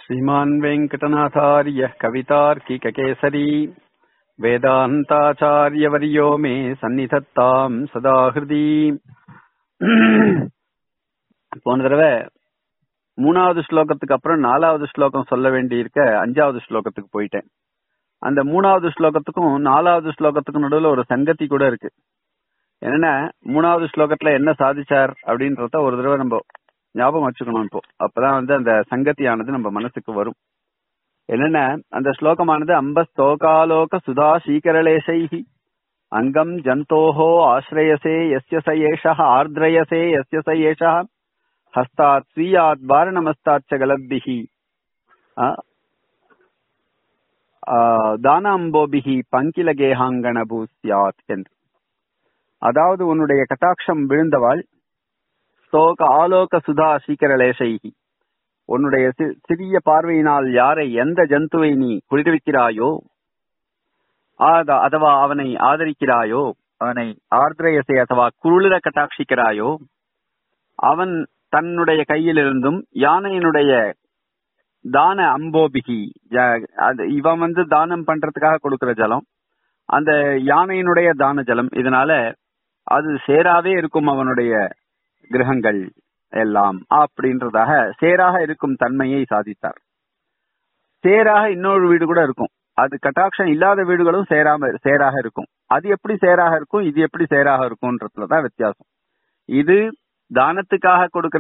श्रीमान् वेङ्कटनाथार्यः कवितार्किककेसरी वेदान्ताचार्यवर्यो मे सन्निधत्ताम् सदा हृदि போன தடவை மூணாவது ஸ்லோகத்துக்கு அப்புறம் நாலாவது ஸ்லோகம் சொல்ல வேண்டியிருக்க அஞ்சாவது ஸ்லோகத்துக்கு போயிட்டேன் அந்த மூணாவது ஸ்லோகத்துக்கும் நாலாவது ஸ்லோகத்துக்கும் நடுவுல ஒரு சங்கத்தி கூட இருக்கு என்னன்னா மூணாவது ஸ்லோகத்துல என்ன சாதிச்சார் அப்படின்றத ஒரு தடவை நம்ம ஞாபகம் வச்சுக்கணும் இப்போ அப்பதான் வந்து அந்த சங்கத்தியானது நம்ம மனசுக்கு வரும் என்னன்னா அந்த ஸ்லோகமானது அம்ப ஸ்தோகாலோக சுதா சீகரலேசைஹி அங்கம் ஜந்தோஹோ ஆசிரயசே எஸ்ய ச ஏஷா ஆர்திரயசே எஸ்ய ச ஏஷா ஹஸ்தாத் ஸ்வீயாத் வாரணமஸ்தாச்ச கலப்பிஹி தானாம்போபிஹி பங்கிலகேஹாங்கன பூஸ்யாத் என்று அதாவது உன்னுடைய கட்டாட்சம் விழுந்தவாள் ஸ்தோக ஆலோக சுதா சீக்கிரலேசைகி உன்னுடைய சிறிய பார்வையினால் யாரை எந்த ஜந்துவை நீ குளிர்விக்கிறாயோ அதவா அவனை ஆதரிக்கிறாயோ அவனை ஆர்திரயசை அथवा குளிர கட்டாட்சிக்கிறாயோ அவன் தன்னுடைய கையிலிருந்தும் யானையினுடைய தான அம்போபிகி இவன் வந்து தானம் பண்றதுக்காக கொடுக்கிற ஜலம் அந்த யானையினுடைய தான ஜலம் இதனால அது சேராவே இருக்கும் அவனுடைய கிரகங்கள் எல்லாம் அப்படின்றதாக சேராக இருக்கும் தன்மையை சாதித்தார் சேராக இன்னொரு வீடு கூட இருக்கும் அது கட்டாட்சம் இல்லாத வீடுகளும் சேராம சேராக இருக்கும் அது எப்படி சேராக இருக்கும் இது எப்படி சேராக இருக்கும்ன்றதுலதான் வித்தியாசம் இது தானத்துக்காக கொடுக்கிற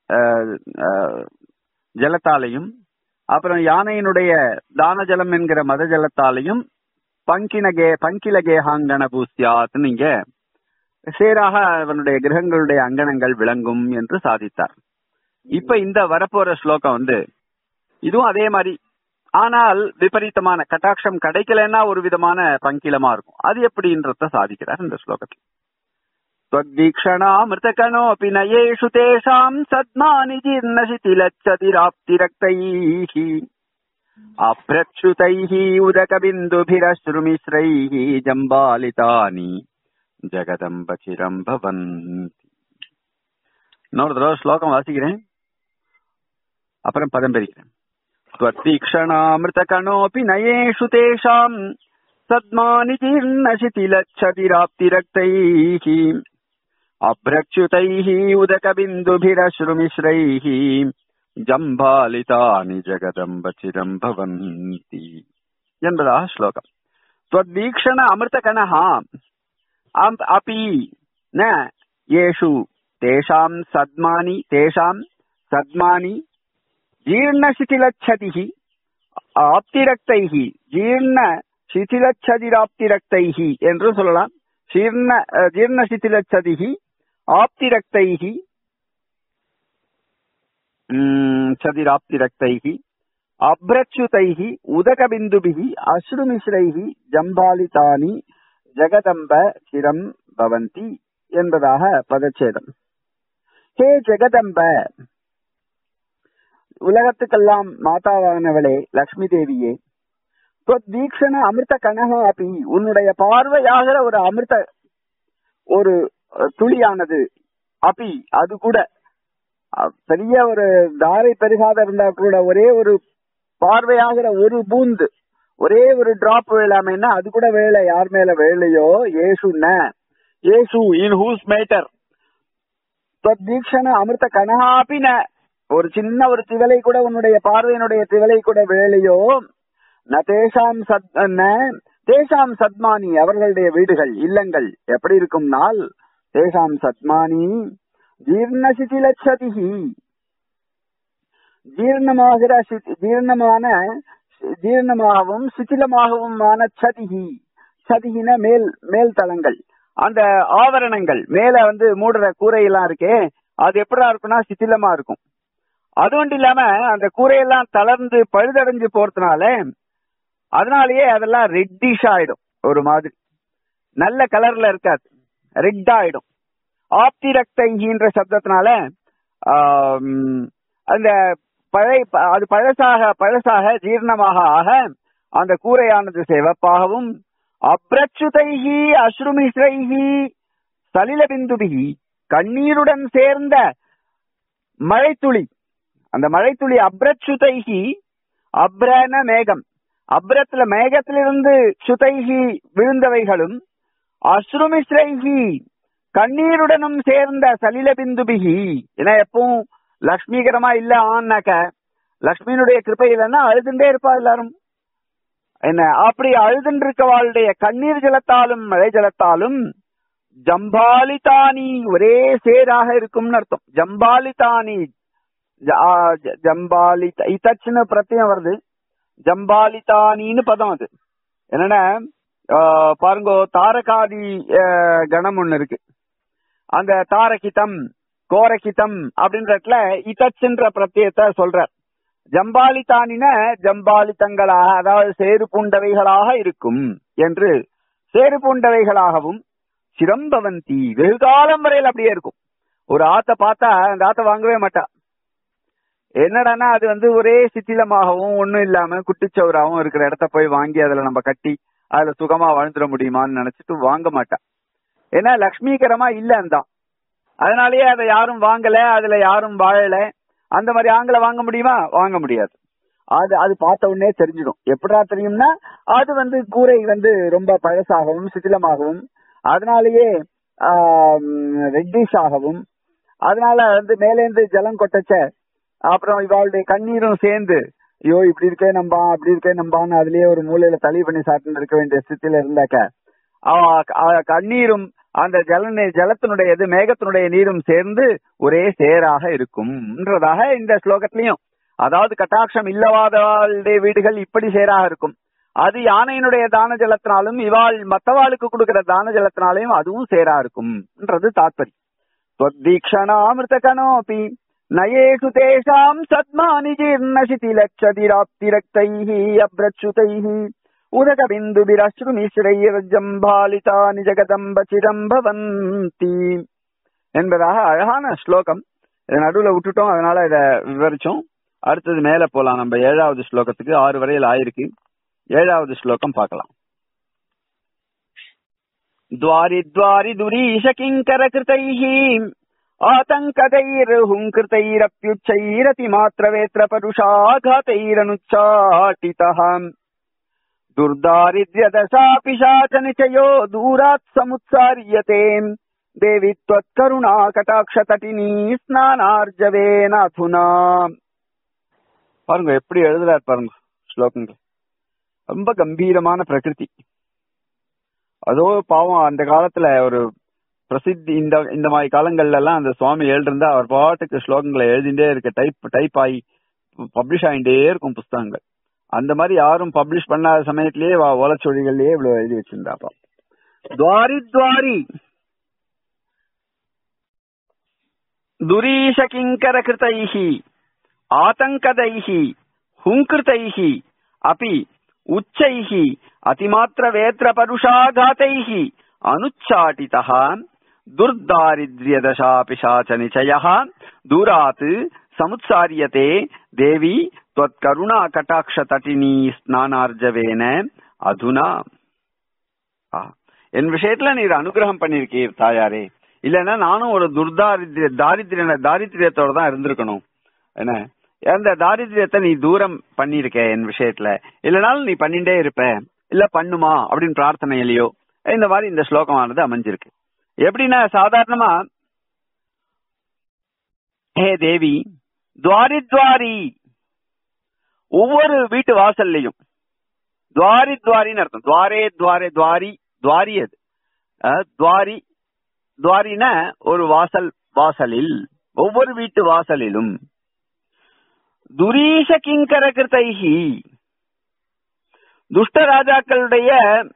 ஜலத்தாலையும் அப்புறம் யானையினுடைய தான ஜலம் என்கிற மத ஜலத்தாலையும் பங்கினகே பங்கிலகேஹாங்கன பூஸ்தியாத் நீங்க சேராக அவனுடைய கிரகங்களுடைய அங்கனங்கள் விளங்கும் என்று சாதித்தார் இப்ப இந்த வரப்போற ஸ்லோகம் வந்து இதுவும் அதே மாதிரி ஆனால் விபரீதமான கட்டாட்சம் கிடைக்கலன்னா ஒரு விதமான பங்கிலமா இருக்கும் அது எப்படின்றத சாதிக்கிறார் இந்த ஸ்லோகத்தில் त्वद्वीक्षणामृतकणोऽपि नयेषु तेषाम् सद्मानि जीर्णशिथिलच्छतिराप्तिरक्तैः अप्रच्युतैः उदकबिन्दुभिरश्रुमिश्रैः जम्बालितानि ஜெகதம்பச்சிரம் பவந்தி இன்னொரு தடவை ஸ்லோகம் வாசிக்கிறேன் அப்புறம் பதம் பெறுகிறேன் त्वत्तीक्षणामृतकणोऽपि नयेषु तेषाम् सद्मानि जीर्णशिथिलच्छतिराप्तिरक्तैः अभ्रच्युतैः उदकबिन्दुभिरश्रुमिश्रैः जम्बालितानि जगदम्बचिरम् भवन्ति என்பதாக ஸ்லோகம் त्वद्वीक्षण अमृतकणः अपि न येषु तेषाम् सद्मानि तेषाम् सद्मानि जीर्णशिथिलच्छतिः ஆப்திரக்தைஹ ஜீர்ண சிதிலச்சதிராப்திரக்தைஹ என்று சொல்லலாம் ஜீர்ண ஜீர்ண சிதிலச்சதிஹி ஆப்திரக்தைஹி சதிராப்திரக்தைஹி அப்ரச்சுதைஹி உதகபிந்துபிஹி அஸ்ருமிஸ்ரைஹி ஜம்பாலிதானி ஜெகதம்ப சிரம் பவந்தி என்பதாக பதச்சேதம் ஹே ஜெகதம்ப உலகத்துக்கெல்லாம் மாதாவானவளே லக்ஷ்மி தேவியே வீக்ஷண அமிர்த கனக அப்பி உன்னுடைய பார்வையாகிற ஒரு அமிர்த ஒரு துளியானது அப்பி அது கூட பெரிய ஒரு தாரை பெருகாத இருந்தா கூட ஒரே ஒரு பார்வையாகிற ஒரு பூந்து ஒரே ஒரு டிராப் வேளாமைன்னா அது கூட வேலை யார் மேல வேலையோ ஏசு ஏசு இன் ஹூஸ் மேட்டர் தீக்ஷண அமிர்த கனகாபின ஒரு சின்ன ஒரு திவலை கூட உன்னுடைய பார்வையினுடைய திவலை கூட வேலையோ ந தேசாம் சத் தேசாம் சத்மானி அவர்களுடைய வீடுகள் இல்லங்கள் எப்படி இருக்கும் நாள் தேசாம் சத்மானி ஜீர்ண சிதிலச்சதிகி ஜீர்ணமாகிற ஜீர்ணமான ஜீர்ணமாகவும் சிதிலமாகவும் சதிகி சதிகின மேல் மேல் தளங்கள் அந்த ஆவரணங்கள் மேல வந்து மூடுற கூரையெல்லாம் இருக்கே அது எப்படா இருக்கும்னா சிதிலமா இருக்கும் அது ஒன்றும் இல்லாம அந்த கூரையெல்லாம் தளர்ந்து பழுதடைஞ்சு போறதுனால அதனாலயே அதெல்லாம் ரெட்டிஷ் ஆயிடும் ஒரு மாதிரி நல்ல கலர்ல இருக்காது ரெட் ஆயிடும் ஆப்திரக்தின்ற சப்தத்தினால அந்த பழை அது பழசாக பழசாக ஜீர்ணமாக ஆக அந்த கூரையானது சிவப்பாகவும் அப்ரச்சுதைகி அஸ்ருமிஸ்ரைகி சலில பிந்துபிகி கண்ணீருடன் சேர்ந்த மழைத்துளி அந்த மழைத்துளி அப்ரச்சுதைகி அப்ரன மேகம் அப்ரத்துல மேகத்திலிருந்து சுதைகி விழுந்தவைகளும் அஸ்ருமிஸ்ரைகி கண்ணீருடனும் சேர்ந்த சலில பிந்துபிகி ஏன்னா எப்பவும் லக்ஷ்மிகரமா இல்ல ஆனாக்க லக்ஷ்மியினுடைய கிருப்பை இல்லைன்னா அழுதுண்டே இருப்பா எல்லாரும் என்ன அப்படி அழுதுன்னு இருக்கவாளுடைய கண்ணீர் ஜலத்தாலும் மழை ஜலத்தாலும் ஜம்பாலிதானி ஒரே சேராக இருக்கும்னு அர்த்தம் ஜம்பாலிதானி ஜ- ஆ, ஜ- ஜம்பாலி இத்தச்சுன்னு பிரத்தியம் வருது ஜம்பாலிதானின்னு பதம் அது என்னன்னா ஆ, பாருங்க தாரகாதி ஆ, கணம் ஒண்ணு இருக்கு அந்த தாரகிதம் கோரகிதம் அப்படின்ற இடத்துல இத்தச்சுன்ற பிரத்தியத்தை சொல்றார் ஜம்பாலிதானின ஜம்பாலித்தங்களாக அதாவது சேறு பூண்டவைகளாக இருக்கும் என்று சேறு பூண்டவைகளாகவும் சிரம்பவந்தி வெகு காலம் வரையில் அப்படியே இருக்கும் ஒரு ஆத்த பார்த்தா அந்த ஆத்த வாங்கவே மாட்டா என்னடான்னா அது வந்து ஒரே சித்திலமாகவும் ஒண்ணும் இல்லாம குட்டிச்சவராகவும் இருக்கிற இடத்த போய் வாங்கி அதுல நம்ம கட்டி அதுல சுகமா வாழ்ந்துட முடியுமான்னு நினைச்சிட்டு வாங்க மாட்டா ஏன்னா லக்ஷ்மீகரமா இல்ல அந்த அதனாலயே அதை யாரும் வாங்கல அதுல யாரும் வாழல அந்த மாதிரி ஆங்களை வாங்க முடியுமா வாங்க முடியாது அது அது பார்த்த உடனே தெரிஞ்சிடும் எப்படா தெரியும்னா அது வந்து கூரை வந்து ரொம்ப பழசாகவும் சிதிலமாகவும் அதனாலேயே ரெட்டிஷ் ஆகவும் அதனால வந்து மேலேந்து ஜலம் கொட்டச்ச அப்புறம் இவாளுடைய கண்ணீரும் சேர்ந்து ஐயோ இப்படி இருக்கே நம்பா அப்படி இருக்கே நம்பான்னு அதுலயே ஒரு மூலையில தளி பண்ணி சாப்பிட்டு இருக்க வேண்டிய ஸ்தித்தில இருந்தாக்க அவ- அவ கண்ணீரும் அந்த ஜல ஜலத்தினுடைய இது மேகத்தினுடைய நீரும் சேர்ந்து ஒரே சேராக இருக்கும்ன்றதாக இந்த ஸ்லோகத்திலையும் அதாவது கட்டாட்சம் இல்லவாதவாளுடைய வீடுகள் இப்படி சேராக இருக்கும் அது யானையினுடைய தான ஜலத்தினாலும் இவாள் மத்தவாளுக்கு கொடுக்கிற தான ஜலத்தினாலையும் அதுவும் சேரா இருக்கும்ன்றது தாத்பரியம் त्वद्दीक्षणामृतकनोऽपि नयेषु तेषाम् सद्मानि जीर्णशिथिलक्षतिराप्तिरक्तैः अभ्रच्युतैः உதகபிந்துபிரஸ்ருமிஸ்ரைர்ஜம்பாலிதானி ஜெகதம்ப சிரம்பவந்தி என்பதாக அழகான ஸ்லோகம் இதை நடுவுல விட்டுட்டோம் அதனால இத விவரிச்சோம் அடுத்தது மேல போலாம் நம்ம ஏழாவது ஸ்லோகத்துக்கு ஆறு வரையில் ஆயிருக்கு ஏழாவது ஸ்லோகம் பார்க்கலாம் द्वारि द्वारि दुरीश किङ्करकृतैः आतङ्कदैर्हुङ्कृतैरप्युच्चैरतिमात्रवेत्र परुषाघातैरनुच्चाटितः दुर्दारिद्र्यदशापिशाचनिचयो दूरात् समुत्सार्यते देवि त्वत्करुणा कटाक्षतटिनी ஸ்நானார்ஜவேனாதுனா பாருங்க எப்படி எழுதுறாரு பாருங்க ஸ்லோகங்கள் ரொம்ப கம்பீரமான பிரகிருதி அதோ பாவம் அந்த காலத்துல ஒரு பிரசித்தி இந்த இந்த மாதிரி காலங்கள்ல எல்லாம் அந்த சுவாமி எழுதிருந்தா அவர் பாட்டுக்கு ஸ்லோகங்களை எழுதிட்டே இருக்க டைப் டைப் ஆகி பப்ளிஷ் ஆகிட்டே இருக்கும் புஸ்தகங்கள் அந்த மாதிரி யாரும் பப்ளிஷ் பண்ணாத சமயத்திலேயே வா- ஓலைச்சுவடிகள்லயே இவ்வளவு எழுதி வச்சிருந்தாப்பா துவாரி துவாரி துரீஷ கிங்கர கிருதைஹி ஆதங்கதைஹி ஹுங்கிருதைஹி அபி உச்சைஹி அதிமாத்திர வேத்திர பருஷாகாதைஹ அனுச்சாட்டிதः துர்தாரித்ரியதசா பிசாச்ச நிச்சயः தூராத் சமுத்சாரியதே தேவி त्वत्करुणा कटाक्ष தட்டினி ஸ்நானார்ஜவேன அதுனா ஆ. என் விஷயத்துல நீர் அனுகிரகம் பண்ணிருக்கீர் தாயாரே இல்லைன்னா நானும் ஒரு துர்தாரித்ய தாரித்ரிய தாரித்ரியத்தோட தான் இருந்திருக்கணும் என்ன அந்த தாரித்ரியத்தை நீ தூரம் பண்ணிருக்க என் விஷயத்துல இல்லைனாலும் நீ பண்ணிட்டே இருப்ப இல்ல பண்ணுமா அப்படின்னு பிரார்த்தனையிலயோ இந்த மாதிரி இந்த ஸ்லோகமானது அமைஞ்சிருக்கு எப்படின்னா சாதாரணமா ஹே தேவி துவாரி துவாரி ஒவ்வொரு வீட்டு வாசல்லையும் துவாரி துவாரின்னு அர்த்தம் துவாரே துவாரே துவாரி துவாரி அது அஹ், துவாரி துவாரின ஒரு வாசல் வாசலில் ஒவ்வொரு வீட்டு வாசலிலும் துரீஷ கிங்கர கிருத்தைஹி துஷ்ட ராஜாக்களுடைய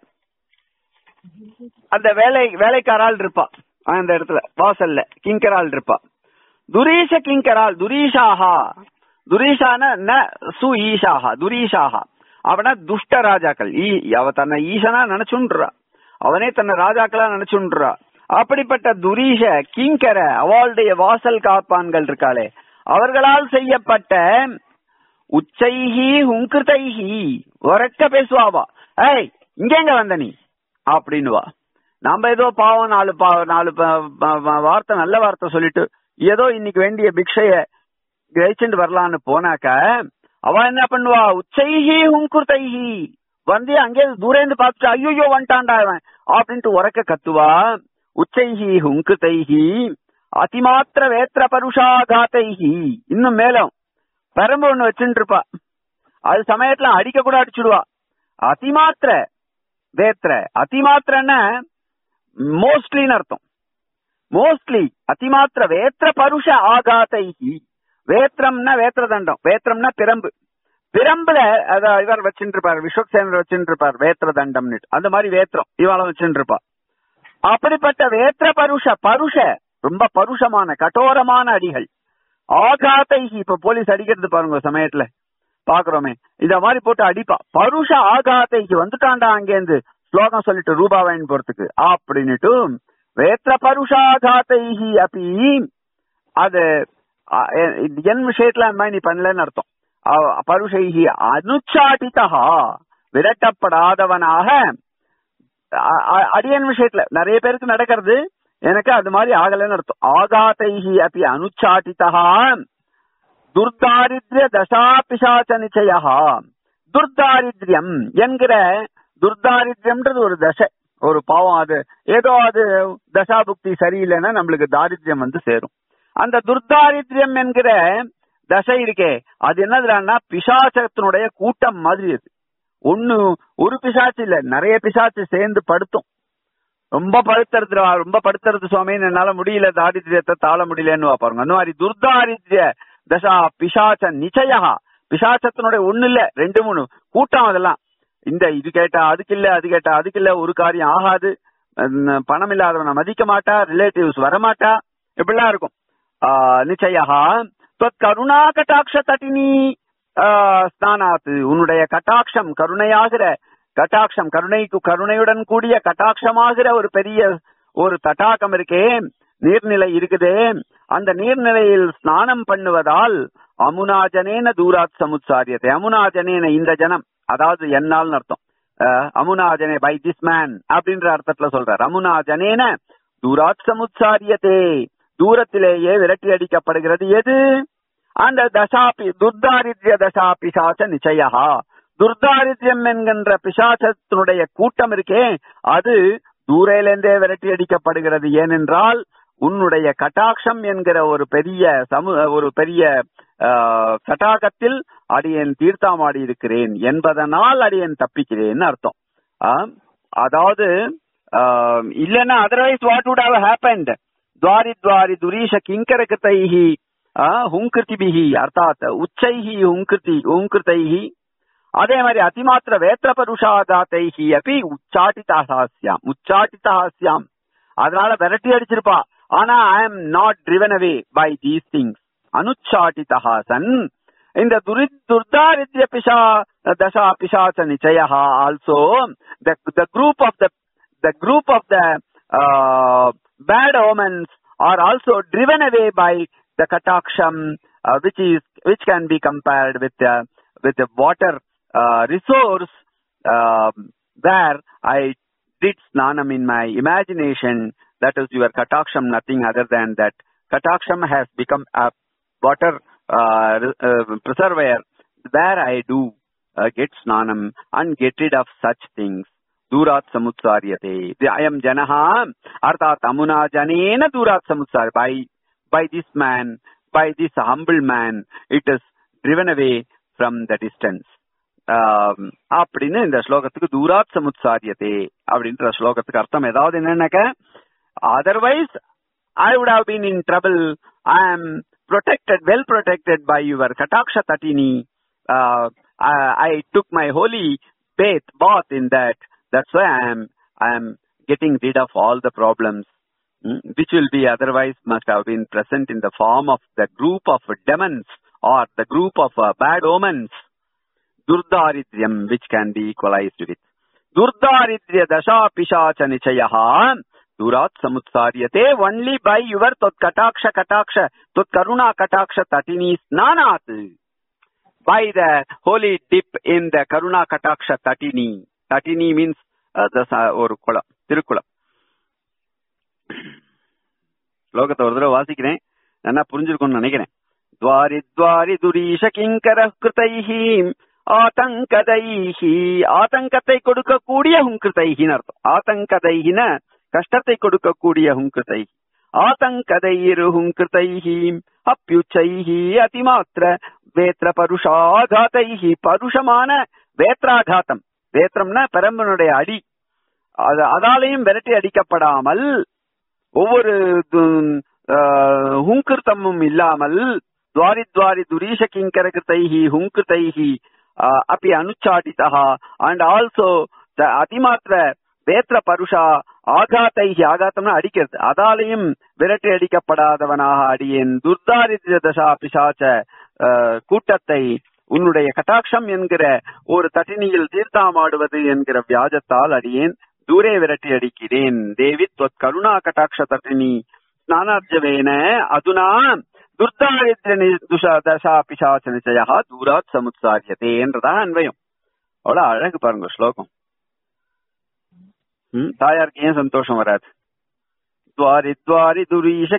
அந்த வேலை வேலைக்காரால் இருப்பா அந்த இடத்துல வாசல்ல கிங்கரால் இருப்பா துரீஷ கிங்கரால் துரீஷாஹா துரீஷான ந சு ஈஷாஹா துரீஷாஹா அவன துஷ்ட ராஜாக்கள் ஈ அவ தன்னை ஈசனா நினைச்சுன்றா அவனே தன்னை ராஜாக்களா நினைச்சுன்றா அப்படிப்பட்ட துரீஷ கிங்கர அவளுடைய வாசல் காப்பான்கள் இருக்காளே அவர்களால் செய்யப்பட்ட உச்சைஹி உங்கிருத்தைஹி உரக்க பேசுவாவா ஏய் இங்கெங்க வந்த நீ அப்படின்னுவா நாம ஏதோ பாவம் நாலு பா நாலு ப- ப- ப- வார்த்தை நல்ல வார்த்தை சொல்லிட்டு ஏதோ இன்னைக்கு வேண்டிய பிக்ஷைய கிரகிச்சுட்டு வரலான்னு போனாக்க அவ என்ன பண்ணுவா உச்சைஹி ஹுங்குர்தைஹி வந்து அங்கே தூரேந்து பார்த்துட்டு ஐயோ வந்துட்டான்டா அவன் அப்படின்ட்டு உறக்க கத்துவா உச்சைஹி ஹுங்குதைஹி அதிமாத்திர வேத்திர பருஷாகாத்தைஹி இன்னும் மேலும் பெரம்பு ஒண்ணு வச்சுட்டு இருப்பா அது சமயத்துல அடிக்க கூட அடிச்சுடுவா அதிமாத்திர வேத்திர அதிமாத்திரன்னா மோஸ்ட்லின்னு அர்த்தம் மோஸ்ட்லி அதிமாத்திர வேத்திர பருஷ ஆகாத்தைஹி வேத்திரம்னா வேத்திர தண்டம் வேத்திரம்னா பிரம்பு பிரம்புல அத இவர் வச்சுட்டு இருப்பார் விஸ்வக்சேனர் வச்சுட்டு இருப்பார் வேத்திர தண்டம்னு அந்த மாதிரி வேத்திரம் இவாள வச்சுட்டு இருப்பா அப்படிப்பட்ட வேத்திர பருஷ பருஷ ரொம்ப பருஷமான கடோரமான அடிகள் ஆகாத்தைஹி இப்ப போலீஸ் அடிக்கிறது பாருங்க ஒரு சமயத்துல பாக்குறோமே இந்த மாதிரி போட்டு அடிப்பா பருஷ ஆகாத்தைக்கு வந்துட்டான்டா அங்கேருந்து ஸ்லோகம் சொல்லிட்டு ரூபா வாங்கி போறதுக்கு அப்படின்னுட்டு வேத்திர பருஷாகாத்தைஹி அப்படி அது அ, எ- என் விஷயத்துல அந்த மாதிரி நீ பண்ணலன்னு அர்த்தம் அ- பருஷைஹி அனுச்சாட்டிதா விரட்டப்படாதவனாக அ- அ- அடியன் விஷயத்துல நிறைய பேருக்கு நடக்கிறது எனக்கு அது மாதிரி ஆகலைன்னு அர்த்தம் ஆகாத்தைஹி அப்படி அனுச்சாட்டிதா துர்தாரித்ய தசா பிசாச்ச நிச்சயா துர்தாரித்யம் என்கிற துர்தாரித்யம்ன்றது ஒரு தசை ஒரு பாவம் அது ஏதோ அது தசாபுக்தி சரியில்லைன்னா நம்மளுக்கு தாரித்யம் வந்து சேரும் அந்த துர்தாரித்யம் என்கிற தசை இருக்கே அது என்னதுன்னா பிசாசத்தினுடைய கூட்டம் மாதிரி அது ஒண்ணு ஒரு பிசாச்சு இல்ல நிறைய பிசாச்சு சேர்ந்து படுத்தும் ரொம்ப படுத்துறது ரொம்ப படுத்துறது சுவாமின்னு என்னால முடியல தாரித்ரியத்தை தாழ முடியலன்னு பாருங்க அந்த மாதிரி துர்தாரித்ய தசா பிசாச்ச நிச்சயா பிசாசத்தினுடைய ஒண்ணு இல்ல ரெண்டு மூணு கூட்டம் அதெல்லாம் இந்த இது கேட்டா அதுக்கு இல்ல அது கேட்டா அதுக்கு இல்ல ஒரு காரியம் ஆகாது அஹ் பணம் இல்லாதவனை மதிக்க மாட்டா ரிலேட்டிவ்ஸ் வரமாட்டா இப்படிலாம் இருக்கும் ஆஹ் நிச்சயா தொத் கருணா கட்டாட்ச தட்டினி ஆஹ் ஸ்நானாத்து உன்னுடைய கட்டாட்சம் கருணையாகிற கட்டாட்சம் கருணைக்கு கருணையுடன் கூடிய கட்டாட்சமாகிற ஒரு பெரிய ஒரு தட்டாகம் இருக்கே நீர்நிலை இருக்குதே அந்த நீர்நிலையில் ஸ்நானம் பண்ணுவதால் அமுனாஜனேன தூராத் சமுத்சாரியத்தை அமுனாஜனேன இந்த ஜனம் அதாவது என்னால் அர்த்தம் அஹ், அமுனாஜனே பை திஸ் மேன் அப்படின்ற அர்த்தத்துல சொல்றார் அமுனாஜனேன தூராத் சமுத்சாரியத்தே தூரத்திலேயே விரட்டி அடிக்கப்படுகிறது எது அந்த தசாபி துர்தாரித்ய தசா பிசாச நிச்சயா துர்தாரித்யம் என்கின்ற பிசாசத்தினுடைய கூட்டம் இருக்கே அது தூரையிலிருந்தே விரட்டி அடிக்கப்படுகிறது ஏனென்றால் உன்னுடைய கட்டாட்சம் என்கிற ஒரு பெரிய சமு ஒரு பெரிய ஆஹ், தடாகத்தில் அடியேன் தீர்த்தாமாடி இருக்கிறேன் என்பதனால் அடியேன் தப்பிக்கிறேன் அர்த்தம் ஆம், அதாவது ஆம், இல்லைன்னா otherwise what would have happened துவாரி துவாரி துரீஷ கிங்கர கிருத்தைஹி ஹுங்கிருதிபிஹி அர்த்தாத் உச்சைஹி ஹுங்கிருதி ஹுங்கிருத்தைஹி அதே மாதிரி அதிமாத்திர வேத்திர பருஷாதாத்தைஹி அப்படி உச்சாட்டிதாசாஸ்யாம் உச்சாட்டிதாஸ்யாம் அதனால விரட்டி அடிச்சிருப்பா ஆனா I am not driven away by these things அனுச்சாட்டிதஹாசன் இந்த துரி துர்தாரித்ய பிஷா தசா பிசாச்ச நிச்சய also the the group of the the group of the bad omens are also driven away by the kataksham uh, which is which can be compared with the with the water uh, resource uh, where I did snanam in my imagination that is your kataksham nothing other than that kataksham has become a water uh, re- uh, preserver where I do uh, get snanam and get rid of such things दूरात् समुत्सार्यते अयं जनः अर्थात् अमुना जनेन दूरात् समुत्सार by by this man by this humble man it is driven away from the distance ஆம், அப்படின்னு இந்த ஸ்லோகத்துக்கு தூராத் சமுத்சாரியதே அப்படின்ற ஸ்லோகத்துக்கு அர்த்தம் ஏதாவது என்னன்னாக்க otherwise I would have been in trouble i am protected well protected by your kataksha tatini uh, I, I took my holy bath bath in that that's why i am i am getting rid of all the problems mm, which will be otherwise must have been present in the form of the group of demons or the group of uh, bad omens durdaridryam which can be equalized with durdaridrya dasha pishacha nichayaha durat samutsaaryate only by your tot kataksha kataksha tot karuna kataksha tatini snanat by the holy dip in the karuna kataksha tatini tatini means uh, the sa- ஒரு குளம் திருக்குளம் ஸ்லோகத்தை ஒரு தடவை வாசிக்கிறேன் நல்லா புரிஞ்சிருக்கும்னு நினைக்கிறேன் துவாரி துவாரி துரீஷ கிங்கர கிருதைஹி ஆதங்கதைஹி ஆதங்கத்தை கொடுக்கக்கூடிய ஹுங்கிருதைஹின்னு அர்த்தம் ஆதங்கதைஹின கஷ்டத்தை கொடுக்கக்கூடிய ஹுங்கிருதை ஆதங்கதைரு ஹுங்கிருதைஹி அப்பியுச்சைஹி அதிமாத்திர வேத்திர பருஷாகாதைஹி பருஷமான வேத்ராகாதம் வேத்திரம்னா பெரம்பனுடைய அடி அது அதாலையும் விரட்டி அடிக்கப்படாமல் ஒவ்வொரு ஹுங்கிருத்தமும் இல்லாமல் துவாரி துவாரி துரீஷ கிங்கர கிருத்தைஹி ஹுங்கிருத்தைஹி அப்படி அனுச்சாட்டிதா அண்ட் ஆல்சோ அதிமாத்திர வேத்திர பருஷா ஆகாத்தைஹி ஆகாத்தம்னா அடிக்கிறது அதாலையும் விரட்டி அடிக்கப்படாதவனாக அடியேன் துர்தாரித்ய தசா பிசாச்ச கூட்டத்தை உன்னுடைய கட்டாட்சம் என்கிற ஒரு தட்டினியில் தீர்த்தாமாடுவது என்கிற வியாஜத்தால் அடியேன் தூரே விரட்டி அடிக்கிறேன் தேவி தொத் கருணா கட்டாட்ச தட்டினி ஸ்நானார்ஜவேன அதுனா துர்தாரித்ய தசா பிசாச்ச நிச்சயா தூராத் சமுத்சாரியதே என்றதா அன்வயம் அவ்வளவு அழகு பாருங்க ஸ்லோகம் தாயாருக்கு ஏன் சந்தோஷம் வராது द्वारि द्वारि दुरीश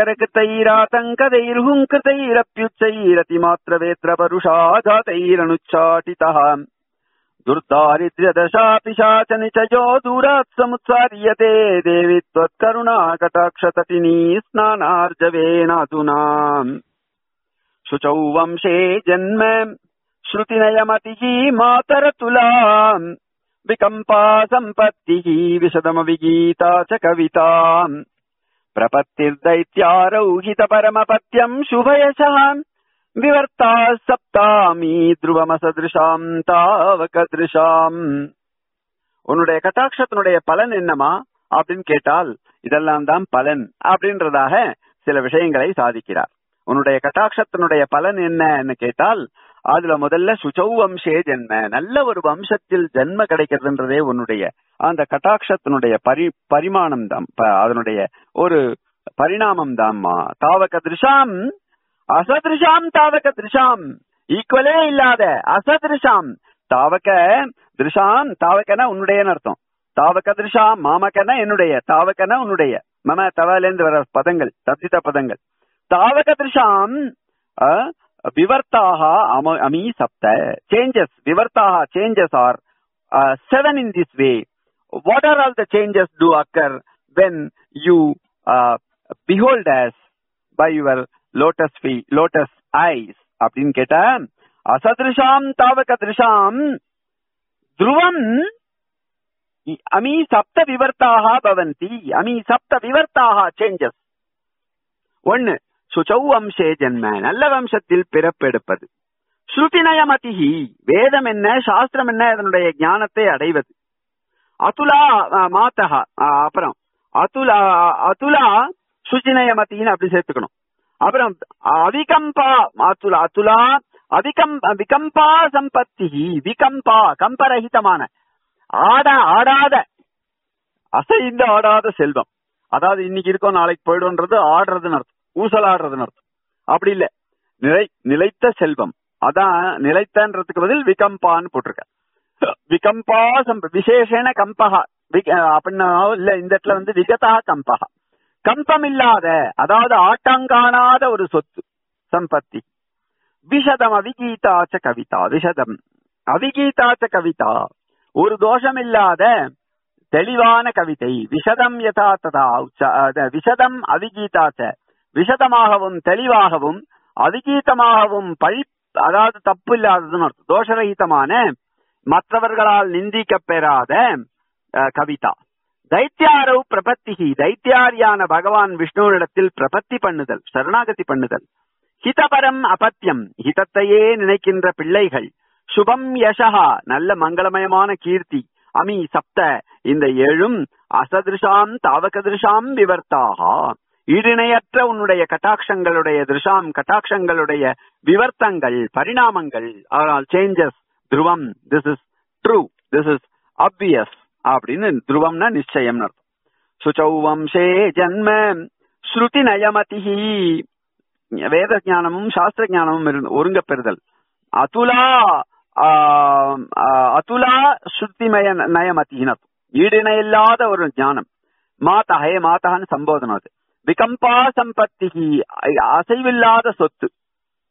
किङ्करकृतैरातङ्कदैर्हुङ्कृतैरतिमात्रवेत्रपरुषाघातैरनुच्चाटितः दुर्दारिद्र्यदशापिशाच निचयो दूरात् समुत्सार्यते देवि त्वत्करुणा कटाक्षतटिनी स्नानार्जवेनाधुना शुचौ वंशे जन्म श्रुतिनयमतिः मातरतुला विकम्पा सम्पत्तिः विशदमविगीता च कविता प्रपत्तिर्दैत्यारौहितपरमपत्यम् शुभयशः विवर्ता சப்தாமி துருவமசதிருஷாம் தாவகதிருஷாம் உன்னுடைய கட்டாட்சத்தினுடைய பலன் என்னமா அப்படின்னு கேட்டால் இதெல்லாம் தான் பலன் அப்படின்றதாக சில விஷயங்களை சாதிக்கிறார் உன்னுடைய கட்டாட்சத்தினுடைய பலன் என்னன்னு கேட்டால் அதுல முதல்ல சுச்சௌ வம்சே ஜென்ம நல்ல ஒரு வம்சத்தில் ஜென்ம கிடைக்கிறதுன்றதே உன்னுடைய அந்த கட்டாட்சத்தினுடைய பரி பரிமாணம் தான் அதனுடைய ஒரு பரிணாமம் தான்மா தாவக திருஷாம் அசதிருஷாம் தாவக திருஷாம் ஈக்குவலே இல்லாத அசதிருஷாம் தாவக திருஷாம் தாவக்கன உன்னுடைய அர்த்தம் தாவக திருஷாம் மாமக்கன என்னுடைய தாவக்கன உன்னுடைய மம தவலேந்து வர பதங்கள் தத்தித்த பதங்கள் தாவக திருஷாம் விவர்த்தாக அமி சப்த சேஞ்சஸ் விவர்த்தாக changes are seven in this way what are all the changes to occur when you behold us by your lotus fee lotus eyes அப்படின்னு கேட்ட அசதிருஷாம் தாவக திருஷாம் துருவம் அமி சப்த விவர்த்தாக பவந்தி அமி சப்த விவர்த்தாக சேஞ்சஸ் ஒன்னு சுச்சௌ வம்சே ஜென்ம நல்ல வம்சத்தில் பிறப்பெடுப்பது ஸ்ருதிநயமதிஹி வேதம் என்ன சாஸ்திரம் என்ன அதனுடைய ஞானத்தை அடைவது அதுலா மாத்தகா அப்புறம் அதுலா அதுலா சுச்சிநயமத்தின்னு அப்படி சேர்த்துக்கணும் அப்புறம் அவிகம்பா அதுலா அதுலா அவிகம் விகம்பா சம்பத்தி விகம்பா கம்பரகிதமான ஆட ஆடாத அசைந்து ஆடாத செல்வம் அதாவது இன்னைக்கு இருக்கோம் நாளைக்கு போயிடும்ன்றது ஆடுறதுன்னு அர்த்தம் ஊசலாடுறதுன்னு அர்த்தம் அப்படி இல்ல நிலை நிலைத்த செல்வம் அதான் நிலைத்தன்றதுக்கு பதில் விகம்பான்னு போட்டிருக்க விகம்பா சம்ப விசேஷன கம்பகா அப்படின்னா இல்ல இந்த இடத்துல வந்து விகதா கம்பகா கம்பம் இல்லாத அதாவது ஆட்டங்காணாத ஒரு சொத்து சம்பத்தி விஷதம் அவிகீதாச்ச கவிதா விஷதம் அவிகீதாச்ச கவிதா ஒரு தோஷம் இல்லாத தெளிவான கவிதை விஷதம் யதா ததா விஷதம் அவிகீதாச்ச விஷதமாகவும் தெளிவாகவும் அவிகீதமாகவும் பழி அதாவது தப்பு இல்லாததுன்னு அர்த்தம் தோஷரகிதமான மற்றவர்களால் நிந்திக்க பெறாத கவிதா தைத்தியாரவ் பிரபத்திகி தைத்தியாரியான பகவான் விஷ்ணுவிடத்தில் பிரபத்தி பண்ணுதல் சரணாகதி பண்ணுதல் ஹிதபரம் அபத்தியம் ஹிதத்தையே நினைக்கின்ற பிள்ளைகள் சுபம் யசகா நல்ல மங்களமயமான கீர்த்தி அமி சப்த இந்த ஏழும் அசதிருஷாம் தாவகதிருஷாம் விவர்த்தாகா ஈடிணையற்ற உன்னுடைய கட்டாட்சங்களுடைய திருஷாம் கட்டாட்சங்களுடைய விவர்த்தங்கள் பரிணாமங்கள் ஆனால் சேஞ்சஸ் துருவம் this is true this is obvious அப்படின்னு துருவம்னா நிச்சயம் அர்த்தம் சுச்சௌ வம்சே ஜன்ம ஸ்ருதி நயமதிஹி வேத ஞானமும் சாஸ்திர ஞானமும் இருந்து ஒருங்க பெறுதல் அதுலா அதுலா ஸ்ருதிமய நயமதின்னு அர்த்தம் ஈடிணையில்லாத ஒரு ஞானம் மாதா ஹே மாதான்னு சம்போதனம் அது விகம்பா சம்பத்திகி அசைவில்லாத சொத்து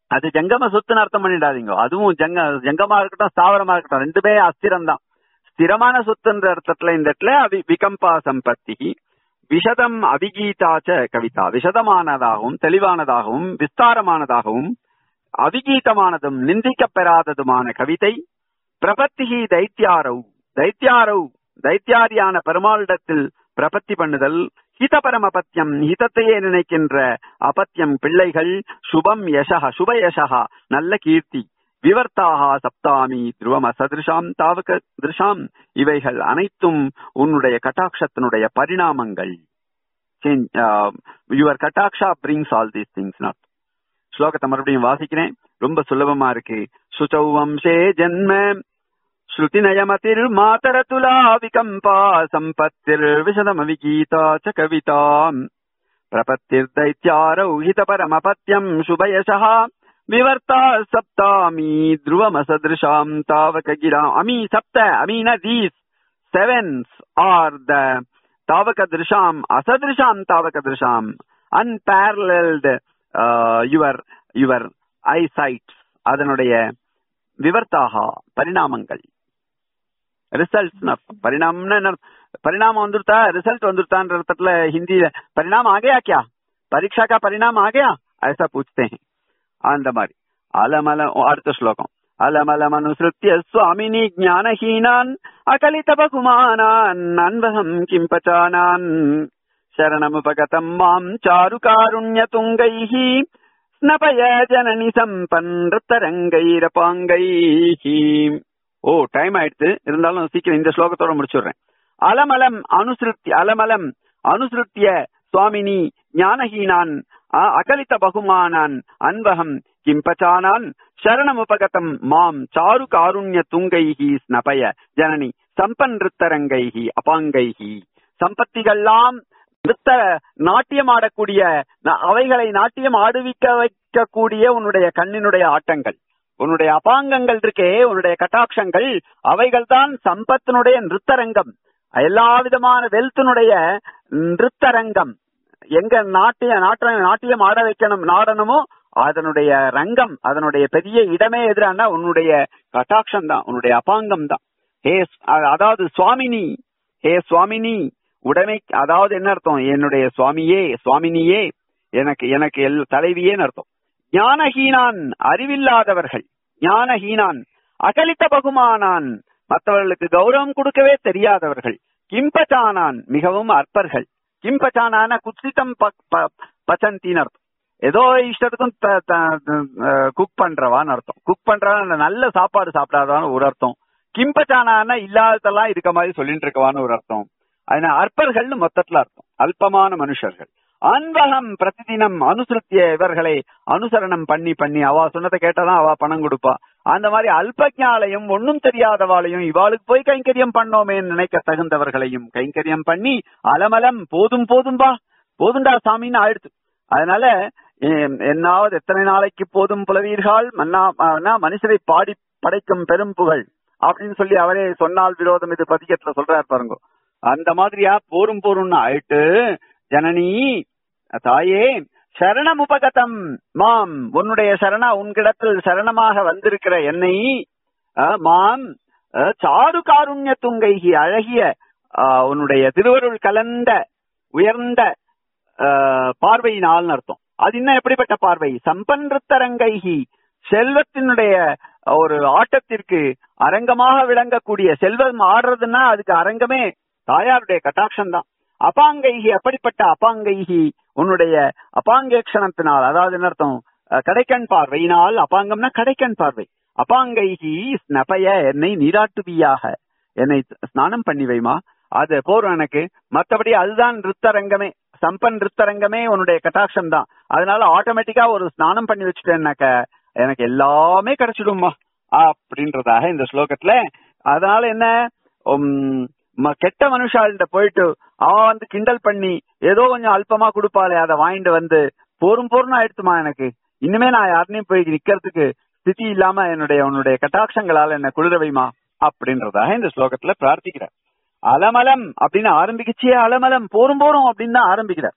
அது ஜங்கம சொத்துன்னு அர்த்தம் பண்ணிடாதீங்க அதுவும் ஜங்க ஜங்கமா இருக்கட்டும் ஸ்தாவரமா இருக்கட்டும் ரெண்டுமே அஸ்திரம் தான் ஸ்திரமான சொத்துன்ற அர்த்தத்துல இந்த இடத்துல அவி விகம்பா சம்பத்தி விஷதம் அவிகீதாச்ச கவிதா விஷதமானதாகவும் தெளிவானதாகவும் விஸ்தாரமானதாகவும் அவிகீதமானதும் நிந்திக்கப்பெறாததுமான கவிதை பிரபத்திகி தைத்தியாரவ் தைத்தியாரவ் தைத்தியாரியான பெருமாளிடத்தில் பிரபத்தி பண்ணுதல் ஹிதபரமபத்தியம் ஹிதத்தையே நினைக்கின்ற அபத்தியம் பிள்ளைகள் சுபம் யசக சுப யசகா நல்ல கீர்த்தி விவர்த்தாக சப்தாமி துருவம் அசதிருஷாம் தாவக திருஷாம் இவைகள் அனைத்தும் உன்னுடைய கட்டாட்சத்தினுடைய பரிணாமங்கள் யுவர் கட்டாட்சா brings all these things not ஸ்லோகத்தை மறுபடியும் வாசிக்கிறேன் ரொம்ப சுலபமா இருக்கு சுச்சௌ வம்சே ஜென்ம ஸ்ருதிநயமதிர் மாதரதுலா விகம்பா சம்பத்திர் விஷதமவிகீதா ச கவிதாம் பிரபத்திர் தைத்யாரௌ ஹிதபரமபத்யம் சுபயசः விவர்த்தா சப்தாமி த்ருவமசதிருஷாம் தாவக கிராம் அமி சப்த அமீன தீஸ் செவன்ஸ் ஆர் த தாவக திருஷாம் அசதிருஷாம் தாவக திருஷாம் unparalleled your your eye sights அதனுடைய விவர்த்தாக பரிணாமங்கள் ரிசல்ட்ஸ் பரிணாமம்னு என்ன அர்த்தம்? परिणाम வந்துருத்தா ரிசல்ட் வந்துருத்தான்ற अर्थத்துல हिंदी परिणाम आ गया क्या परीक्षा का परिणाम आ गया ऐसा पूछते हैं அந்த மாதிரி அலமல அடுத்த ஸ்லோகம் அலமலமனுசృత్య சுவாமினி ஞானஹீனான் அகலித பகுமானான் அன்பகம் கிம் பச்சானான் சரணமுபகதம் மாம் சாரு காருண்ய துங்கைः ஸ்னபய ஜனனி சம்பன் ரத்தரங்கைரபாங்கைः ஓ டைம் ஆயிடுச்சு இருந்தாலும் சீக்கிரம் இந்த ஸ்லோகத்தோட முடிச்சுடுறேன் அலமலம் அனுசிருத்தி அலமலம் அனுசிருத்திய சுவாமினி ஞானஹீனான் அ- அகலித பகுமானான் அன்பகம் கிம்பச்சானான் சரணமுபகதம் மாம் சாரு காருண்ய துங்கைஹி ஸ்னபய ஜனனி சம்பன் ரித்தரங்கைஹி அபாங்கைஹி சம்பத்திகள்லாம் நிறுத்த நாட்டியம் ஆடக்கூடிய ந- அவைகளை நாட்டியம் ஆடுவிக்க வைக்கக்கூடிய உன்னுடைய கண்ணினுடைய ஆட்டங்கள் உன்னுடைய அபாங்கங்கள் இருக்கே உன்னுடைய கட்டாட்சங்கள் அவைகள் தான் சம்பத்தினுடைய நிறுத்தரங்கம் எல்லா விதமான வெல்த்தினுடைய நிறுத்தரங்கம் எங்க நாட்டிய நாட்ட நாட்டியம் ஆட வைக்கணும் நாடனமோ அதனுடைய ரங்கம் அதனுடைய பெரிய இடமே எதிரானா உன்னுடைய கட்டாட்சம் தான் உன்னுடைய அபாங்கம் தான் ஹே ஸ்- அ- அதாவது சுவாமினி ஹே சுவாமினி உடைமை அதாவது என்ன அர்த்தம் என்னுடைய சுவாமியே சுவாமினியே எனக்கு எனக்கு எல் தலைவியேன்னு அர்த்தம் ஞானஹீனான் அறிவில்லாதவர்கள் ஞானஹீனான் அகலித்த பகுமானான் மற்றவர்களுக்கு கௌரவம் கொடுக்கவே தெரியாதவர்கள் கிம்பச்சானான் மிகவும் அற்பர்கள் கிம்பச்சானான குத்சிதம் ப- ப- பச்சந்தின்னு அர்த்தம் ஏதோ இஷ்டத்துக்கும் குக் பண்றவான்னு அர்த்தம் குக் பண்றவன் நல்ல சாப்பாடு சாப்பிடாதவான்னு ஒரு அர்த்தம் கிம்பச்சானான இல்லாததெல்லாம் இருக்க மாதிரி சொல்லிட்டு இருக்கவான்னு ஒரு அர்த்தம் அதனால அற்பர்கள்னு மொத்தத்துல அர்த்தம் அல்பமான மனுஷர்கள் அன்பகம் பிரதிதினம் அனுசரித்திய இவர்களை அனுசரணம் பண்ணி பண்ணி அவ சொன்னதை கேட்டாதான் அவ பணம் கொடுப்பா அந்த மாதிரி அல்பஜாலையும் ஒன்னும் தெரியாதவாளையும் இவாளுக்கு போய் கைங்கரியம் பண்ணோமேன்னு நினைக்க தகுந்தவர்களையும் கைங்கரியம் பண்ணி அலமலம் போதும் போதும்பா போதுண்டா சாமின்னு ஆயிடுச்சு அதனால எ- என்னாவது எத்தனை நாளைக்கு போதும் புலவீர்கள் மன்னா ஆனா, மனுஷரை பாடி படைக்கும் பெரும் புகழ் அப்படின்னு சொல்லி அவரே சொன்னால் விரோதம் இது பதிகத்துல சொல்றாரு பாருங்க அந்த மாதிரியா போரும் போரும்னு ஆயிட்டு ஜனனி தாயே சரணம் உபகதம் மாம் உன்னுடைய சரணா உன்கிடத்தில் சரணமாக வந்திருக்கிற என்னை அஹ், மாம் அஹ், சாரு காருண்ய துங்கைகி அழகிய அஹ், உன்னுடைய திருவருள் கலந்த உயர்ந்த அஹ், பார்வையினால் அர்த்தம் அது இன்னும் எப்படிப்பட்ட பார்வை சம்பன்றித்தரங்கைகி செல்வத்தினுடைய ஒரு ஆட்டத்திற்கு அரங்கமாக விளங்கக்கூடிய செல்வம் ஆடுறதுன்னா அதுக்கு அரங்கமே தாயாருடைய கட்டாட்சம் தான் அபாங்கைகி அப்படிப்பட்ட அபாங்கைகி உன்னுடைய அபாங்கேக்ஷணத்தினால் அதாவது என்ன அர்த்தம் அஹ், கடைக்கண் பார்வையினால் அபாங்கம்னா கடைக்கண் பார்வை அபாங்கைகி ஸ்னபய என்னை நீராட்டுவியாக என்னை ஸ்நானம் பண்ணி வைமா அது போரும் எனக்கு மத்தபடி அதுதான் ரித்தரங்கமே சம்பன் ரித்தரங்கமே உன்னுடைய கட்டாட்சம் தான் அதனால ஆட்டோமேட்டிக்கா ஒரு ஸ்நானம் பண்ணி வச்சுட்டேன்னாக்க எனக்கு எல்லாமே கிடைச்சிடும்மா அப்படின்றதாக இந்த ஸ்லோகத்துல அதனால என்ன உம், ம- கெட்ட மனுஷாள்கிட்ட போயிட்டு அவன் வந்து கிண்டல் பண்ணி ஏதோ கொஞ்சம் அல்பமா கொடுப்பாளே அதை வாங்கிட்டு வந்து போரும் போரும் ஆயிடுச்சுமா எனக்கு இனிமே நான் யாருனையும் போய் நிக்கிறதுக்கு ஸ்திதி இல்லாம என்னுடைய உன்னுடைய கட்டாட்சங்களால என்ன குளிர வைமா அப்படின்றதாக இந்த ஸ்லோகத்துல பிரார்த்திக்கிறார் அலமலம் அப்படின்னு ஆரம்பிக்கச்சே அலமலம் போரும் போரும் அப்படின்னு தான் ஆரம்பிக்கிறார்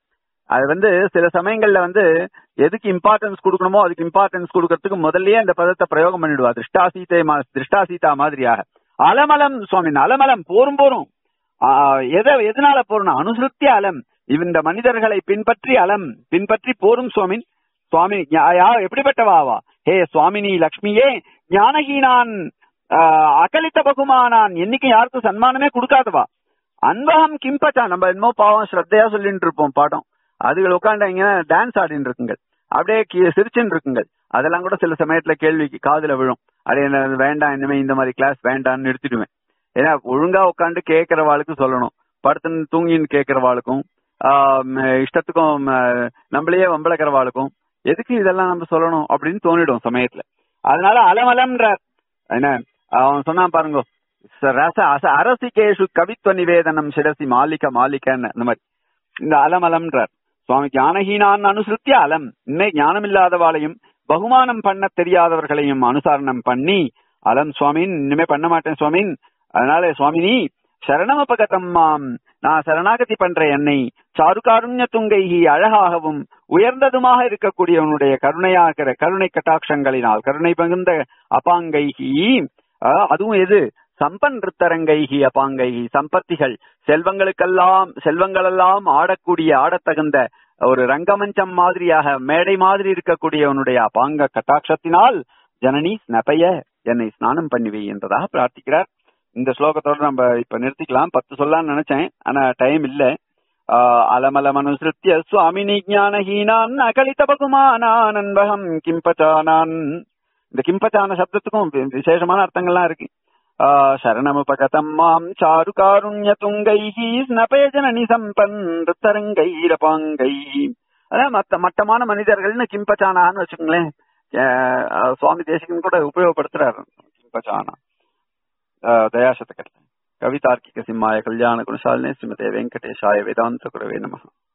அது வந்து சில சமயங்கள்ல வந்து எதுக்கு இம்பார்ட்டன்ஸ் கொடுக்கணுமோ அதுக்கு இம்பார்ட்டன்ஸ் கொடுக்கறதுக்கு முதல்லயே அந்த பதத்தை பிரயோகம் பண்ணிடுவா திருஷ்டாசீதை மா- திருஷ்டாசீதா மாதிரியாக அலமலம் சுவாமி அலமலம் போரும் போரும் ஆஹ் எதை எதனால போறணும் அனுசுத்திய அலம் இந்த மனிதர்களை பின்பற்றி அலம் பின்பற்றி போரும் சுவாமி சுவாமி ஞா- யா- எப்படிப்பட்டவாவா ஹே சுவாமினி லக்ஷ்மியே ஞானகீனான் ஆஹ் அகலித்த பகுமானான் என்னைக்கு யாருக்கும் சன்மானமே கொடுக்காதவா அன்பகம் கிம்பச்சா நம்ம என்னமோ பாவம் ஸ்ரத்தையா சொல்லிட்டு இருப்போம் பாடம் அதுகள் உட்காண்டாங்க டான்ஸ் ஆடின்னு இருக்குங்கள் அப்படியே கி- சிரிச்சுன்னு இருக்குங்கள் அதெல்லாம் கூட சில சமயத்துல கேள்விக்கு காதுல விழும் அது என்ன வேண்டாம் இனிமே இந்த மாதிரி கிளாஸ் வேண்டாம்னு நிறுத்திடுவேன் ஏன்னா ஒழுங்கா உட்காந்து கேட்கறவாளுக்கு சொல்லணும் படுத்துன்னு தூங்கின்னு கேட்கறவாளுக்கும் ஆஹ் இஷ்டத்துக்கும் ஆஹ் நம்மளையே வம்பளக்கிறவாளுக்கும் எதுக்கு இதெல்லாம் நம்ம சொல்லணும் அப்படின்னு தோணிடும் சமயத்துல அதனால அலமலம்ன்றார் என்ன அவன் சொன்னான் பாருங்க ச- ரச அச அரசிகேஷு கவித்துவ நிவேதனம் சிரசி மாலிக மாலிகன்னு அந்த மாதிரி இந்த அலமலம்ன்றார் சுவாமி ஞானஹீனான் அனுசிருத்திய அலம் இன்னை ஞானம் இல்லாதவாளையும் பகுமானம் பண்ண தெரியாதவர்களையும் அனுசரணம் பண்ணி அலம் சுவாமின் இனிமே பண்ண மாட்டேன் சுவாமின் அதனால சுவாமினி சரணமபகதம் மாம் நான் சரணாகதி பண்ற என்னை சாருகாருண்ய துங்கைகி அழகாகவும் உயர்ந்ததுமாக இருக்கக்கூடிய உன்னுடைய கருணையாகிற கருணை கட்டாட்சங்களினால் கருணை பகுந்த அபாங்கைகி ஆஹ், அதுவும் எது சம்பன் ரித்தரங்கைகி அபாங்கைகி சம்பத்திகள் செல்வங்களுக்கெல்லாம் செல்வங்களெல்லாம் ஆடக்கூடிய ஆடத்தகுந்த ஒரு ரங்கமஞ்சம் மாதிரியாக மேடை மாதிரி இருக்கக்கூடிய உன்னுடைய அபாங்க கட்டாட்சத்தினால் ஜனனி ஸ்னபய என்னை ஸ்நானம் பண்ணிவை என்றதாக பிரார்த்திக்கிறார் இந்த ஸ்லோகத்தோட நம்ம இப்ப நிறுத்திக்கலாம் பத்து சொல்லலாம்னு நினைச்சேன் ஆனா டைம் இல்ல ஆஹ் அலமலமனுசிருத்திய சுவாமினி ஞானஹீனான் அகலித பகுமானான் அன்பகம் கிம்பச்சானான் இந்த கிம்பச்சான சப்தத்துக்கும் வி- விசேஷமான அர்த்தங்கள்லாம் இருக்கு ஆஹ் சரணமுபகதம் மாம் சாரு காருண்ய துங்கைஹி ஸ்னபய ஜனனி சம்பன் ருத்தரங்கைரபாங்கை அதான் மத்த மட்டமான மனிதர்கள்னு கிம்பச்சானான்னு வச்சுக்கோங்களேன் ஆஹ் சுவாமி தேசிகன் கூட உபயோகப்படுத்துறாரு கிம்பச்சானா दयाशतकर्ता कवितार्किक सिंहाय कल्याण गुणशालिने श्रीमते वेंकटेशाय वेदांत गुरवे नमः